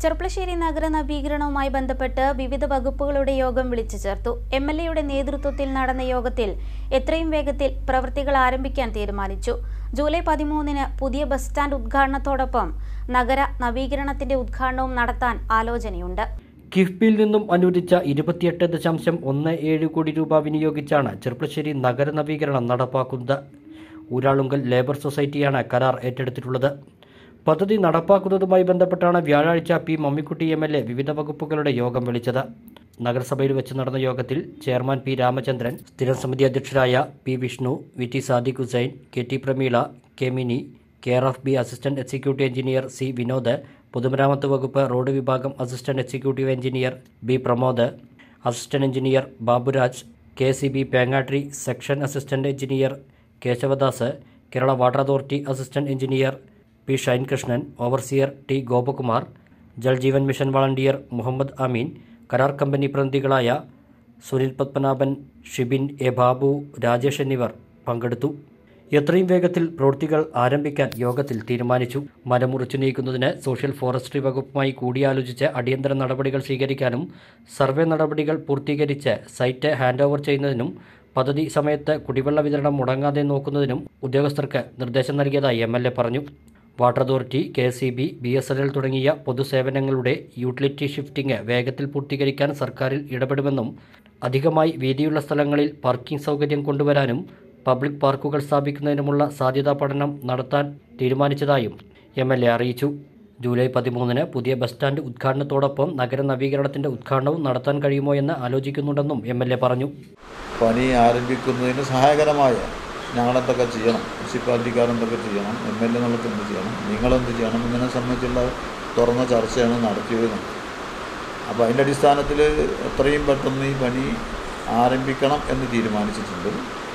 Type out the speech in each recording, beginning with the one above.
ചെർപ്പളശ്ശേരി നഗര നവീകരണവുമായി ബന്ധപ്പെട്ട് വിവിധ വകുപ്പുകളുടെ യോഗം വിളിച്ചു ചേർത്തു എം എൽ എയുടെ നേതൃത്വത്തിൽ നടന്ന യോഗത്തിൽ എത്രയും വേഗത്തിൽ പ്രവൃത്തികൾ ആരംഭിക്കാൻ തീരുമാനിച്ചു ജൂലൈ പതിമൂന്നിന് പുതിയ ബസ് സ്റ്റാൻഡ് ഉദ്ഘാടനത്തോടൊപ്പം നഗര നവീകരണത്തിന്റെ ഉദ്ഘാടനവും നടത്താൻ ആലോചനയുണ്ട് കിഫ്ബിയിൽ നിന്നും അനുവദിച്ച ഇരുപത്തിയെട്ട് ദശാംശം ഒന്ന് ഏഴ് കോടി രൂപ വിനിയോഗിച്ചാണ് ചെർപ്പളശ്ശേരി നഗര നവീകരണം നടപ്പാക്കുന്നത് ഊരാളുങ്കൽ ലേബർ സൊസൈറ്റിയാണ് കരാർ ഏറ്റെടുത്തിട്ടുള്ളത് പദ്ധതി നടപ്പാക്കുന്നതുമായി ബന്ധപ്പെട്ടാണ് വ്യാഴാഴ്ച P Mammikutty M L A വിവിധ വകുപ്പുകളുടെ യോഗം വിളിച്ചത് നഗരസഭയിൽ വെച്ച് നടന്ന യോഗത്തിൽ ചെയർമാൻ പി രാമചന്ദ്രൻ സ്ഥിരം സമിതി അധ്യക്ഷരായ P Vishnu V T Sadiq Hussain K T Prameela K Mini care of B assistant executive engineer C Vinod പൊതുമരാമത്ത് വകുപ്പ് റോഡ് വിഭാഗം assistant executive engineer B Pramod assistant engineer Baburaj K C B Pengattiri section assistant engineer Keshavadas Kerala water authority assistant engineer P Shainkrishnan overseer T Gopakumar Jal Jeevan mission volunteer Muhammad Ameen കരാർ company പ്രതിനിധികളായ Sunil Padmanabhan Shibin A Babu Rajesh എന്നിവർ പങ്കെടുത്തു എത്രയും വേഗത്തിൽ പ്രവൃത്തികൾ ആരംഭിക്കാൻ യോഗത്തിൽ തീരുമാനിച്ചു മരം മുറിച്ചു നീക്കുന്നതിന് സോഷ്യൽ ഫോറസ്ട്രി വകുപ്പുമായി കൂടിയാലോചിച്ച് അടിയന്തര നടപടികൾ സ്വീകരിക്കാനും സർവേ നടപടികൾ പൂർത്തീകരിച്ച് സൈറ്റ് ഹാൻഡ് ഓവർ ചെയ്യുന്നതിനും പദ്ധതി സമയത്ത് കുടിവെള്ള വിതരണം മുടങ്ങാതെ നോക്കുന്നതിനും ഉദ്യോഗസ്ഥർക്ക് നിർദ്ദേശം നൽകിയതായി എം എൽ എ പറഞ്ഞു water authority K S E B B S N L തുടങ്ങിയ പൊതുസേവനങ്ങളുടെ യൂട്ടിലിറ്റി ഷിഫ്റ്റിംഗ് വേഗത്തിൽ പൂർത്തീകരിക്കാൻ സർക്കാരിൽ ഇടപെടുമെന്നും അധികമായി വീതിയുള്ള സ്ഥലങ്ങളിൽ പാർക്കിംഗ് സൗകര്യം കൊണ്ടുവരാനും പബ്ലിക് പാർക്കുകൾ സ്ഥാപിക്കുന്നതിനുമുള്ള സാധ്യതാ പഠനം നടത്താൻ തീരുമാനിച്ചതായും എം എൽ എ അറിയിച്ചു ജൂലൈ പതിമൂന്നിന് പുതിയ ബസ് സ്റ്റാൻഡ് ഉദ്ഘാടനത്തോടൊപ്പം നഗര നവീകരണത്തിന്റെ ഉദ്ഘാടനവും നടത്താൻ കഴിയുമോ എന്ന് ആലോചിക്കുന്നുണ്ടെന്നും എം എൽ എ പറഞ്ഞു പണി ആരംഭിക്കുന്നതിന് സഹായകരമായ ഞങ്ങളെന്തൊക്കെ ചെയ്യണം മുനിസിപ്പാലിറ്റിക്കാരെന്തൊക്കെ ചെയ്യണം എം എൽ എ എന്നുള്ളത് എന്ത് ചെയ്യണം നിങ്ങളെന്ത് ചെയ്യണം ഇതിനെ സംബന്ധിച്ചുള്ള തുറന്ന ചർച്ചയാണ് നടത്തിയത് അപ്പോൾ അതിൻ്റെ അടിസ്ഥാനത്തിൽ എത്രയും പെട്ടെന്ന് ഈ പണി ആരംഭിക്കണം എന്ന് തീരുമാനിച്ചിട്ടുണ്ട്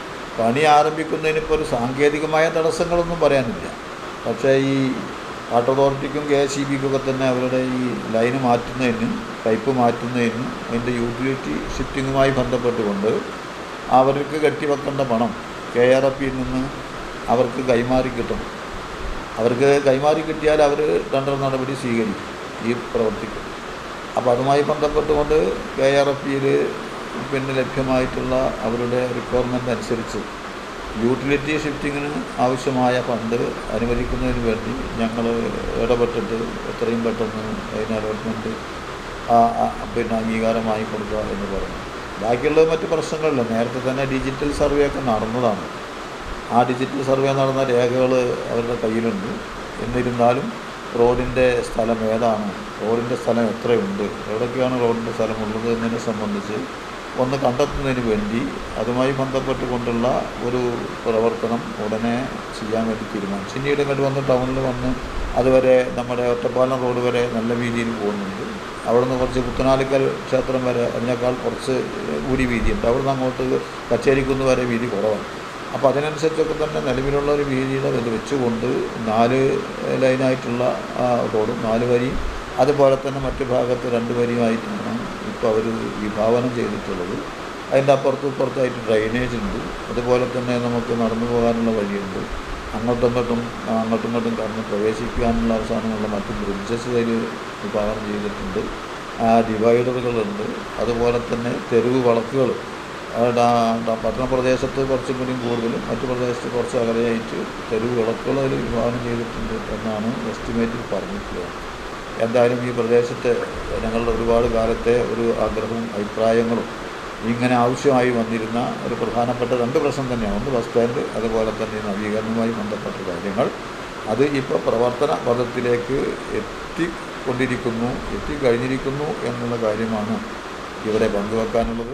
പണി ആരംഭിക്കുന്നതിന് ഇപ്പോൾ ഒരു സാങ്കേതികമായ തടസ്സങ്ങളൊന്നും പറയാനില്ല പക്ഷേ ഈ വാട്ടർ അതോറിറ്റിക്കും കെ എസ് ഇ ബിക്കൊക്കെ തന്നെ അവരുടെ ഈ ലൈന് മാറ്റുന്നതിനും പൈപ്പ് മാറ്റുന്നതിനും അതിൻ്റെ യൂട്ടിലിറ്റി ഷിഫ്റ്റിങ്ങുമായി ബന്ധപ്പെട്ടുകൊണ്ട് അവർക്ക് കെട്ടിവെക്കേണ്ട പണം കെ ആർ എഫ് പിയിൽ നിന്ന് അവർക്ക് കൈമാറി കിട്ടണം അവർക്ക് കൈമാറി കിട്ടിയാൽ അവർ ടെൻഡർ നടപടി സ്വീകരിക്കും ഈ പ്രവർത്തിക്കും അപ്പോൾ അതുമായി ബന്ധപ്പെട്ടുകൊണ്ട് കെ ആർ എഫ് പിയിൽ പിന്നെ ലഭ്യമായിട്ടുള്ള അവരുടെ റിക്വയർമെൻ്റ് അനുസരിച്ച് യൂട്ടിലിറ്റി ഷിഫ്റ്റിങ്ങിന് ആവശ്യമായ ഫണ്ട് അനുവദിക്കുന്നതിന് വേണ്ടി ഞങ്ങൾ ഇടപെട്ടിട്ട് എത്രയും പെട്ടെന്ന് അതിന് അലോട്ട്മെൻറ്റ് പിന്നെ അംഗീകാരമായി കൊടുക്കുക എന്ന് പറഞ്ഞു ബാക്കിയുള്ളത് മറ്റ് പ്രശ്നങ്ങളില്ല നേരത്തെ തന്നെ ഡിജിറ്റൽ സർവേ ഒക്കെ നടന്നതാണ് ആ ഡിജിറ്റൽ സർവേ നടന്ന രേഖകൾ അവരുടെ കയ്യിലുണ്ട് എന്നിരുന്നാലും റോഡിൻ്റെ സ്ഥലം ഏതാണ് റോഡിൻ്റെ സ്ഥലം എത്രയുണ്ട് എവിടെയൊക്കെയാണ് റോഡിൻ്റെ സ്ഥലമുള്ളത് എന്നതിനെ സംബന്ധിച്ച് ഒന്ന് കണ്ടെത്തുന്നതിന് വേണ്ടി അതുമായി ബന്ധപ്പെട്ടുകൊണ്ടുള്ള ഒരു പ്രവർത്തനം ഉടനെ ചെയ്യാൻ വേണ്ടി തീരുമാനിച്ചു പിന്നീട് ഇങ്ങോട്ട് വന്ന് ടൗണിൽ വന്ന് അതുവരെ നമ്മുടെ ഒറ്റപ്പാലം റോഡ് വരെ നല്ല രീതിയിൽ പോകുന്നുണ്ട് അവിടെ നിന്ന് കുറച്ച് കുത്തനാലിക്കൽ ക്ഷേത്രം വരെ അതിനേക്കാൾ കുറച്ച് കൂടി വീതിയുണ്ട് അവിടെ നിന്ന് അങ്ങോട്ട് കച്ചേരിക്കുന്ന് വരെ വീതി കുറവാണ് അപ്പോൾ അതിനനുസരിച്ചൊക്കെ തന്നെ നിലവിലുള്ള ഒരു വീതിയുടെ ഇത് വെച്ചുകൊണ്ട് നാല് ലൈനായിട്ടുള്ള റോഡും നാല് വരിയും അതുപോലെ തന്നെ മറ്റു ഭാഗത്ത് രണ്ട് വരിയുമായിട്ടാണ് ഇപ്പോൾ അവർ വിഭാവനം ചെയ്തിട്ടുള്ളത് അതിൻ്റെ അപ്പുറത്തും ഇപ്പുറത്തായിട്ട് ഡ്രൈനേജ് ഉണ്ട് അതുപോലെ തന്നെ നമുക്ക് നടന്നു പോകാനുള്ള വഴിയുണ്ട് അങ്ങോട്ടും ഇങ്ങോട്ടും അങ്ങോട്ടും ഇങ്ങോട്ടും കടന്ന് പ്രവേശിക്കാനുള്ള അവസാനമുള്ള മറ്റ് ബ്രിഡ്ജസ് അതിൽ വിഭാവനം ചെയ്തിട്ടുണ്ട് ഡിവൈഡറുകളുണ്ട് അതുപോലെ തന്നെ തെരുവ് വളക്കുകൾ പട്ടണ പ്രദേശത്ത് കുറച്ചും കൂടിയും കൂടുതലും മറ്റു പ്രദേശത്ത് കുറച്ച് അകലെയായിട്ട് തെരുവ് വിളക്കുകൾ അതിൽ വിഭാവനം ചെയ്തിട്ടുണ്ട് എന്നാണ് എസ്റ്റിമേറ്റിൽ പറഞ്ഞിട്ടുള്ളത് എന്തായാലും ഈ പ്രദേശത്തെ ഞങ്ങളുടെ ഒരുപാട് കാലത്തെ ഒരു ആഗ്രഹവും അഭിപ്രായങ്ങളും ഇങ്ങനെ ആവശ്യമായി വന്നിരുന്ന ഒരു പ്രധാനപ്പെട്ട രണ്ട് പ്രശ്നം തന്നെയാണ് ഒന്ന് ബസ് സ്റ്റാൻഡ് അതുപോലെ തന്നെ നവീകരണവുമായി ബന്ധപ്പെട്ട കാര്യങ്ങൾ അത് ഇപ്പോൾ പ്രവർത്തന പദത്തിലേക്ക് എത്തിക്കൊണ്ടിരിക്കുന്നു എത്തിക്കഴിഞ്ഞിരിക്കുന്നു എന്നുള്ള കാര്യമാണ് ഇവിടെ പങ്കുവെക്കാനുള്ളത്